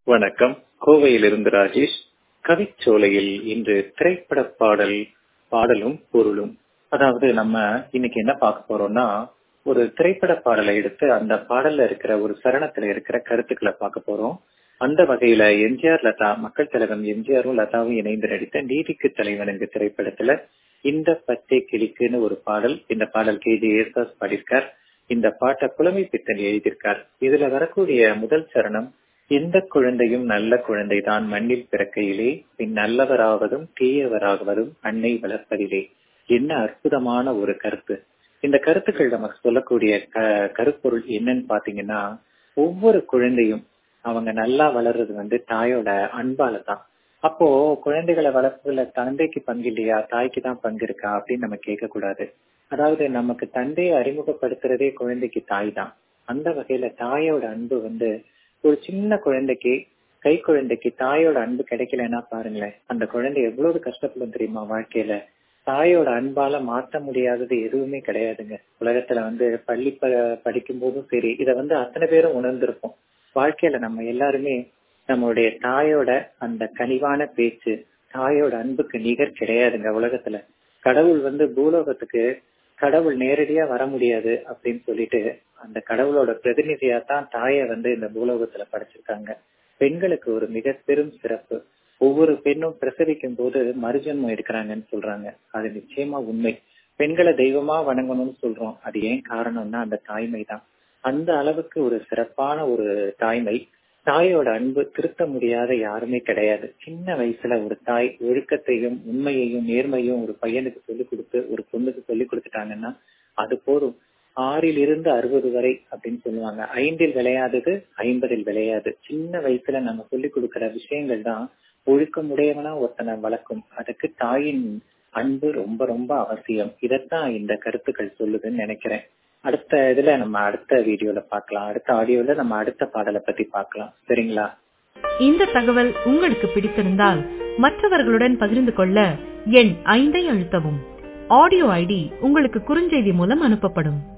வணக்கம் கோவையிலிருந்து ராஜேஷ் கவிச்சோலையில் இன்று திரைப்பட பாடல் பாடலும் பொருளும் அதாவது நம்ம இன்னைக்கு என்ன பார்க்க போறோம்னா ஒரு திரைப்பட பாடலை எடுத்து அந்த பாடல்ல இருக்கிற ஒரு சரணத்துல இருக்கிற கருத்துக்களை பார்க்க போறோம் அந்த வகையில எம்ஜிஆர் லதா மக்கள் தலைவன் எம்ஜிஆரும் லதாவும் இணைந்து நடித்த நீதிக்கு தலைவன் என்ற திரைப்படத்துல இந்த பச்சை கிளிக்குன்னு ஒரு பாடல் இந்த பாடல் கே ஜி ஏசாஸ் பாடியிருக்கார் இந்த பாட்டை புலமை பித்தன் எழுதியிருக்கார் இதுல வரக்கூடிய முதல் சரணம் எந்த குழந்தையும் நல்ல குழந்தைதான் மண்ணில் பிறக்கையிலே பின் நல்லவராவதும் தீயவராவதும் அன்னை வளர்ப்பதிலே என்ன அற்புதமான ஒரு கருத்து இந்த கருத்துக்கள் நமக்கு சொல்லக்கூடிய கருப்பொருள் என்னன்னு பாத்தீங்கன்னா ஒவ்வொரு குழந்தையும் அவங்க நல்லா வளர்றது வந்து தாயோட அன்பால தான் அப்போ குழந்தைகளை வளர்ப்பதுல தந்தைக்கு பங்கு இல்லையா தாய்க்கு தான் பங்கு இருக்கா அப்படின்னு நம்ம கேட்க கூடாது அதாவது நமக்கு தந்தையை அறிமுகப்படுத்துறதே குழந்தைக்கு தாய் தான் அந்த வகையில தாயோட அன்பு வந்து ஒரு சின்ன குழந்தைக்கு கை குழந்தைக்கு தாயோட அன்பு கிடைக்கலன்னா பாருங்களேன் அந்த குழந்தை எவ்வளவு கஷ்டப்படும் தெரியுமா வாழ்க்கையில தாயோட அன்பால மாற்ற முடியாதது எதுவுமே கிடையாதுங்க உலகத்துல வந்து பள்ளி படிக்கும் போதும் சரி இத வந்து அத்தனை பேரும் உணர்ந்திருப்போம் வாழ்க்கையில நம்ம எல்லாருமே நம்மளுடைய தாயோட அந்த கனிவான பேச்சு தாயோட அன்புக்கு நிகர் கிடையாதுங்க உலகத்துல கடவுள் வந்து பூலோகத்துக்கு கடவுள் நேரடியா வர முடியாது அப்படின்னு சொல்லிட்டு அந்த கடவுளோட பிரதிநிதியா தான் தாயை வந்து இந்த பூலோகத்துல படைச்சிருக்காங்க பெண்களுக்கு ஒரு மிக பெரும் சிறப்பு ஒவ்வொரு பெண்ணும் பிரசவிக்கும் போது மறுஜன்மம் எடுக்கிறாங்கன்னு சொல்றாங்க அது நிச்சயமா உண்மை பெண்களை தெய்வமா வணங்கணும்னு சொல்றோம் அது ஏன் காரணம்னா அந்த தாய்மை தான் அந்த அளவுக்கு ஒரு சிறப்பான ஒரு தாய்மை தாயோட அன்பு திருத்த முடியாத யாருமே கிடையாது சின்ன வயசுல ஒரு தாய் ஒழுக்கத்தையும் உண்மையையும் நேர்மையும் ஒரு பையனுக்கு சொல்லிக் கொடுத்து ஒரு பொண்ணுக்கு சொல்லி கொடுத்துட்டாங்கன்னா அது போதும் ஆறில் இருந்து அறுபது வரை அப்படின்னு சொல்லுவாங்க ஐந்தில் விளையாதது ஐம்பதில் விளையாது சின்ன வயசுல நம்ம சொல்லி கொடுக்கிற விஷயங்கள் தான் ஒழுக்கமுடையவனா ஒருத்தனை வளர்க்கும் அதுக்கு தாயின் அன்பு ரொம்ப ரொம்ப அவசியம் இதைத்தான் இந்த கருத்துக்கள் சொல்லுதுன்னு நினைக்கிறேன் அடுத்த இதுல நம்ம அடுத்த வீடியோல பார்க்கலாம் அடுத்த ஆடியோல நம்ம அடுத்த பாடலை பத்தி பார்க்கலாம் சரிங்களா இந்த தகவல் உங்களுக்கு பிடித்திருந்தால் மற்றவர்களுடன் பகிர்ந்து கொள்ள எண் ஐந்தை அழுத்தவும் ஆடியோ ஐடி உங்களுக்கு குறுஞ்செய்தி மூலம் அனுப்பப்படும்